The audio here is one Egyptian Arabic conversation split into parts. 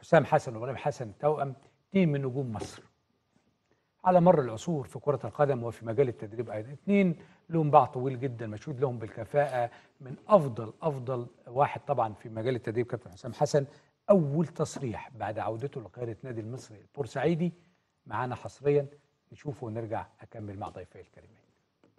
حسام حسن وابراهيم حسن توأم اثنين من نجوم مصر على مر العصور في كرة القدم وفي مجال التدريب أيضا اثنين لهم باع طويل جدا مشهود لهم بالكفاءة من أفضل أفضل واحد طبعا في مجال التدريب كابتن حسام حسن أول تصريح بعد عودته لقيادة نادي المصري البورسعيدي معانا حصريا نشوفه ونرجع أكمل مع ضيفي الكريمين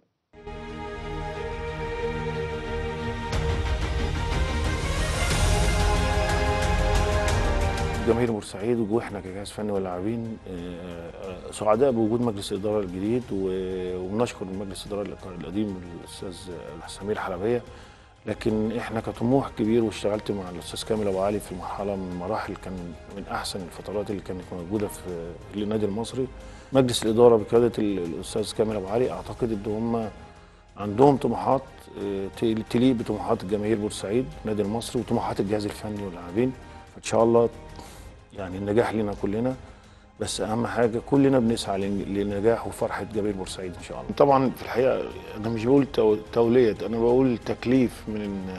جماهير بورسعيد واحنا كجهاز فني ولاعبين آه، سعداء بوجود مجلس الاداره الجديد و- وبنشكر مجلس الاداره القديم الاستاذ سمير حلبيه لكن احنا كطموح كبير واشتغلت مع الاستاذ كامل ابو علي في مرحله من المراحل كان من احسن الفترات اللي كانت موجوده في في النادي المصري مجلس الاداره بقياده ال- الاستاذ كامل ابو علي اعتقد ان هم عندهم طموحات آه، تل- تليق بطموحات جماهير بورسعيد النادي المصري وطموحات الجهاز الفني واللاعبين فان شاء الله يعني النجاح لنا كلنا بس اهم حاجه كلنا بنسعى لن- لنجاح وفرحه جماهير بورسعيد ان شاء الله طبعا في الحقيقه انا مش بقول تو- توليه انا بقول تكليف من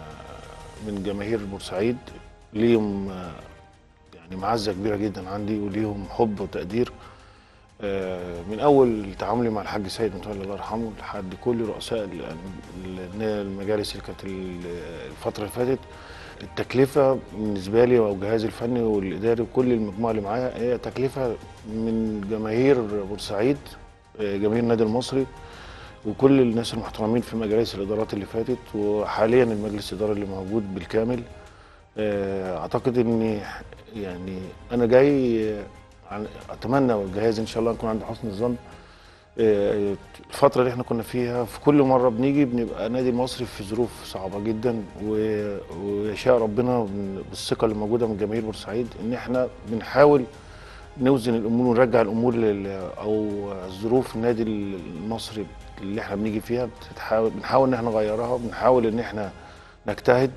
آه، من جماهير بورسعيد ليهم آه، يعني معزه كبيره جدا عندي وليهم حب وتقدير آه، من اول تعاملي مع الحاج سيد متولي الله يرحمه لحد كل رؤساء ال- ال- المجالس اللي كانت ال- الفتره اللي فاتت التكلفه بالنسبه لي والجهاز الفني والاداري وكل المجموعه اللي معايا هي تكلفه من جماهير بورسعيد آه، جماهير النادي المصري وكل الناس المحترمين في مجالس الادارات اللي فاتت وحاليا المجلس الاداري اللي موجود بالكامل آه، اعتقد اني يعني انا جاي آه، عن- اتمنى والجهاز ان شاء الله نكون عند حسن الظن آه، الفترة اللي احنا كنا فيها في كل مرة بنيجي بنبقى نادي المصري في ظروف صعبة جدا و- ويشاء ربنا من- بالثقة اللي موجودة من جماهير بورسعيد ان احنا بنحاول نوزن الامور ونرجع الامور لل او ظروف النادي المصري اللي احنا بنيجي فيها بتحاول بنحاول ان احنا نغيرها بنحاول ان احنا نجتهد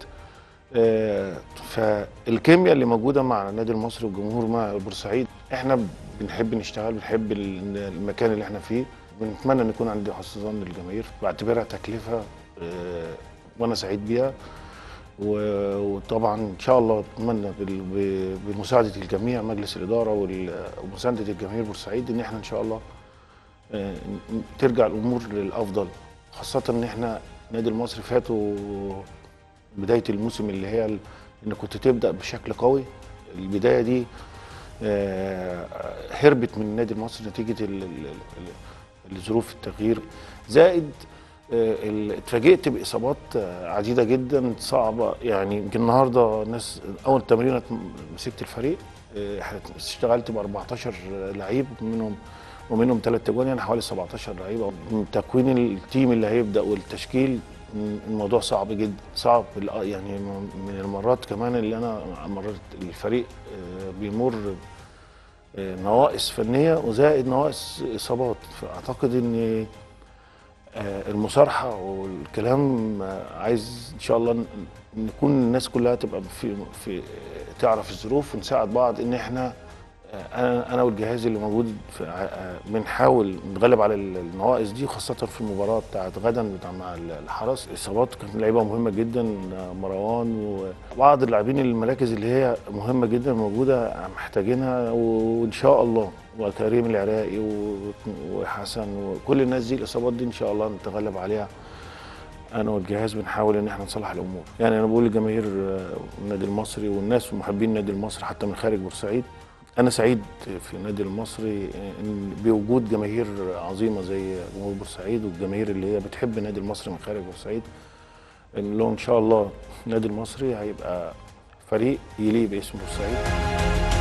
آه، فالكيمياء اللي موجوده مع النادي المصري والجمهور مع بورسعيد احنا بنحب نشتغل بنحب ال- المكان اللي احنا فيه بنتمنى ان يكون عندي حسن ظن الجماهير بعتبرها تكلفه آه، وانا سعيد بيها و- وطبعا ان شاء الله اتمنى بال- ب- بمساعده الجميع مجلس الاداره وال- ومسانده الجماهير بورسعيد ان احنا ان شاء الله آه، ن- ترجع الامور للافضل خاصه ان احنا النادي المصري فاتوا بدايه الموسم اللي هي ال- ان كنت تبدا بشكل قوي البدايه دي آه، هربت من النادي المصري نتيجه ال- ال- ال- الظروف التغيير زائد آه، ال- اتفاجئت باصابات آه، عديده جدا صعبه يعني يمكن النهارده ناس اول تمرينه مسكت الفريق آه، احنا اشتغلت ب 14 لعيب منهم ومنهم ثلاث اجوان يعني حوالي 17 لعيبه من تكوين التيم اللي هيبدا والتشكيل م- الموضوع صعب جدا صعب الأ- يعني م- من المرات كمان اللي انا مررت الفريق آه، بيمر آه، نواقص فنيه وزائد نواقص اصابات فاعتقد ان آه، المصارحه والكلام آه، عايز ان شاء الله ن- نكون الناس كلها تبقى في في تعرف الظروف ونساعد بعض ان احنا آه، انا انا والجهاز اللي موجود في- آه، بنحاول نتغلب على ال- النواقص دي خاصه في المباراه بتاعت غدا بتاع مع ال- الحرس اصابات كانت لعيبه مهمه جدا آه، مروان وبعض اللاعبين المراكز اللي هي مهمه جدا موجوده محتاجينها وان شاء الله وكريم العراقي و- وحسن وكل الناس دي الاصابات دي ان شاء الله نتغلب عليها انا والجهاز بنحاول ان احنا نصلح الامور يعني انا بقول لجماهير آه، النادي المصري والناس ومحبين النادي المصري حتى من خارج بورسعيد انا سعيد في النادي المصري إن بوجود جماهير عظيمه زي جمهور بورسعيد والجماهير اللي هي بتحب النادي المصري من خارج بورسعيد ان له ان شاء الله النادي المصري هيبقى فريق يليق باسم بورسعيد